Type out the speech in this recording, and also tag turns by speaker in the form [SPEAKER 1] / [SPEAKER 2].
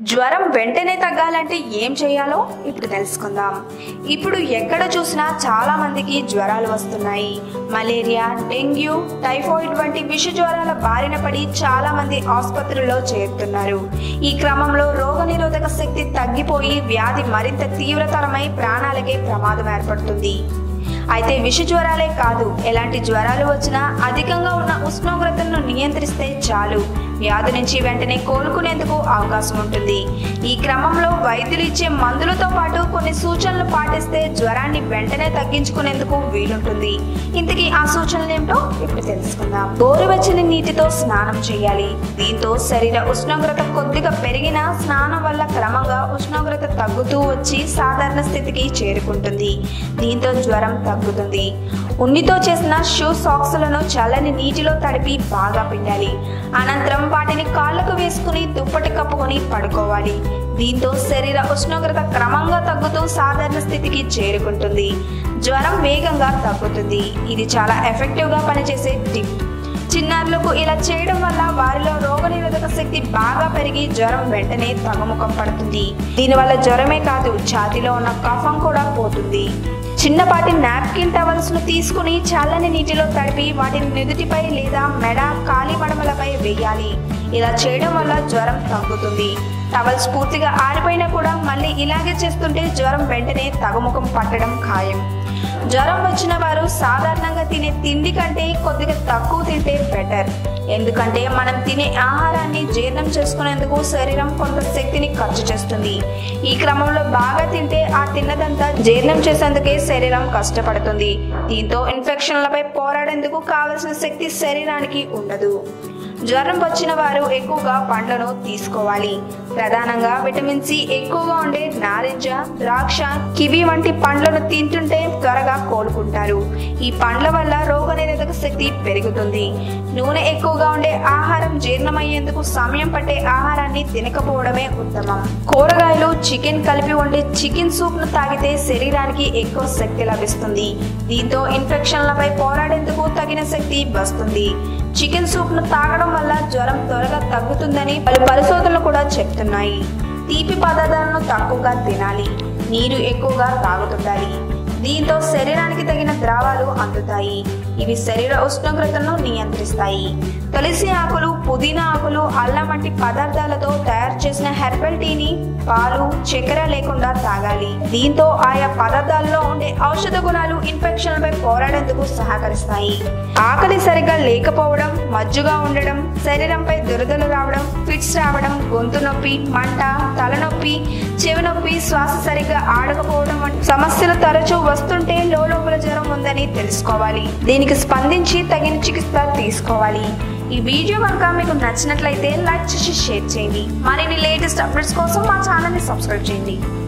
[SPEAKER 1] జ్వరం వెంటనే తగ్గాలంటే ఏం చేయాలో ఇప్పుడు తెలుసుకుందాం ఇప్పుడు ఎక్కడ చూసినా చాలా మందికి జ్వరాలు వస్తున్నాయి మలేరియా డెంగ్యూ టైఫాయిడ్ వంటి విష జ్వరాల బారిన పడి చాలా మంది ఆసుపత్రుల్లో చేరుతున్నారు ఈ క్రమంలో రోగనిరోధక శక్తి తగ్గిపోయి వ్యాధి మరింత తీవ్రతరమై ప్రాణాలకే ప్రమాదం ఏర్పడుతుంది అయితే విష జ్వరాలే కాదు ఎలాంటి జ్వరాలు వచ్చినా అధికంగా ఉన్న ఉష్ణోగ్రతలను నియంత్రిస్తే చాలు వ్యాధి నుంచి వెంటనే కోలుకునేందుకు అవకాశం ఉంటుంది ఈ క్రమంలో వైద్యులు ఇచ్చే మందులతో పాటు కొన్ని సూచనలు పాటిస్తే జ్వరాన్ని వెంటనే తగ్గించుకునేందుకు వీలుంటుంది ఇంతకీ ఆ సూచనలు ఏమిటో ఇప్పుడు తెలుసుకుందాం గోరువెచ్చని నీటితో స్నానం చేయాలి దీంతో శరీర ఉష్ణోగ్రత కొద్దిగా పెరిగినా స్నానం వల్ల క్రమంగా ఉష్ణోగ్రత తగ్గుతూ వచ్చి సాధారణ స్థితికి చేరుకుంటుంది దీంతో జ్వరం తగ్గుతుంది ఉన్నితో చేసిన షూ సాక్స్లను చల్లని నీటిలో తడిపి బాగా పిండాలి అనంతరం వాటిని కాళ్ళకు వేసుకుని దుప్పటి కప్పుకొని పడుకోవాలి దీంతో శరీర ఉష్ణోగ్రత క్రమంగా తగ్గుతూ సాధారణ స్థితికి చేరుకుంటుంది జ్వరం వేగంగా తగ్గుతుంది ఇది చాలా ఎఫెక్టివ్గా పనిచేసే టిప్ చిన్నారులకు ఇలా చేయడం వల్ల వారిలో రోగనిరోధక శక్తి బాగా పెరిగి జ్వరం వెంటనే తగ్గుముఖం పడుతుంది దీనివల్ల జ్వరమే కాదు ఛాతీలో ఉన్న కఫం కూడా పోతుంది చిన్నపాటి నాప్కిన్ టవల్స్ ను తీసుకుని చల్లని నీటిలో తడిపి వాటిని నుదుటిపై లేదా మెడ కాలి మడమలపై వేయాలి ఇలా చేయడం వల్ల జ్వరం తగ్గుతుంది టవల్స్ పూర్తిగా ఆరిపోయినా కూడా మళ్ళీ ఇలాగే చేస్తుంటే జ్వరం వెంటనే తగుముఖం పట్టడం ఖాయం జ్వరం వచ్చిన వారు సాధారణంగా తినే తిండి కంటే కొద్దిగా తక్కువ తింటే బెటర్ ఎందుకంటే మనం తినే ఆహారాన్ని జీర్ణం చేసుకునేందుకు శరీరం కొంత శక్తిని ఖర్చు చేస్తుంది ఈ క్రమంలో బాగా తింటే ఆ తిన్నదంతా జీర్ణం చేసేందుకే శరీరం కష్టపడుతుంది దీంతో ఇన్ఫెక్షన్లపై పోరాడేందుకు కావలసిన శక్తి శరీరానికి ఉండదు జ్వరం వచ్చిన వారు ఎక్కువగా పండ్లను తీసుకోవాలి ప్రధానంగా విటమిన్ సి ఎక్కువగా ఉండే నారింజ ద్రాక్ష కివి వంటి పండ్లను తింటుంటే త్వరగా కోలుకుంటారు ఈ పండ్ల వల్ల రోగనిరోధక శక్తి పెరుగుతుంది నూనె ఎక్కువగా ఉండే ఆహారం జీర్ణమయ్యేందుకు సమయం పట్టే ఆహారాన్ని తినకపోవడమే ఉత్తమం కూరగాయలు చికెన్ కలిపి వండే చికెన్ సూప్ ను తాగితే శరీరానికి ఎక్కువ శక్తి లభిస్తుంది దీంతో ఇన్ఫెక్షన్లపై పోరాడేందుకు తగిన శక్తి వస్తుంది చికెన్ సూప్ ను తాగడం వల్ల జ్వరం త్వరగా తగ్గుతుందని పలు పరిశోధనలు కూడా చెప్తున్నాయి తీపి పదార్థాలను తక్కువగా తినాలి నీరు ఎక్కువగా తాగుతుండాలి దీంతో శరీరానికి తగిన ద్రావాలు అందుతాయి ఇవి శరీర ఉష్ణోగ్రతను నియంత్రిస్తాయి తులసి ఆకులు పుదీనా ఆకులు అల్లం వంటి పదార్థాలతో తయారు చేసిన హెర్బల్ టీని పాలు చక్కెర లేకుండా తాగాలి దీంతో ఆయా పదార్థాల్లో ఉండే ఔషధ గుణాలు ఇన్ఫెక్షన్లపై పోరాడేందుకు సహకరిస్తాయి ఆకలి సరిగ్గా లేకపోవడం మజ్జుగా ఉండడం శరీరంపై దురదలు రావడం ఫిట్స్ రావడం గొంతు నొప్పి మంట తలనొప్పి చెవి నొప్పి శ్వాస సరిగ్గా ఆడకపోవడం వంటి సమస్యలు తరచూ వస్తుంటే లోపల జ్వరం ఉందని తెలుసుకోవాలి దీనికి స్పందించి తగిన చికిత్స తీసుకోవాలి ఈ వీడియో కనుక మీకు నచ్చినట్లయితే లైక్ చేసి షేర్ చేయండి మరిన్ని లేటెస్ట్ అప్డేట్స్ కోసం మా ఛానల్ని సబ్స్క్రైబ్ చేయండి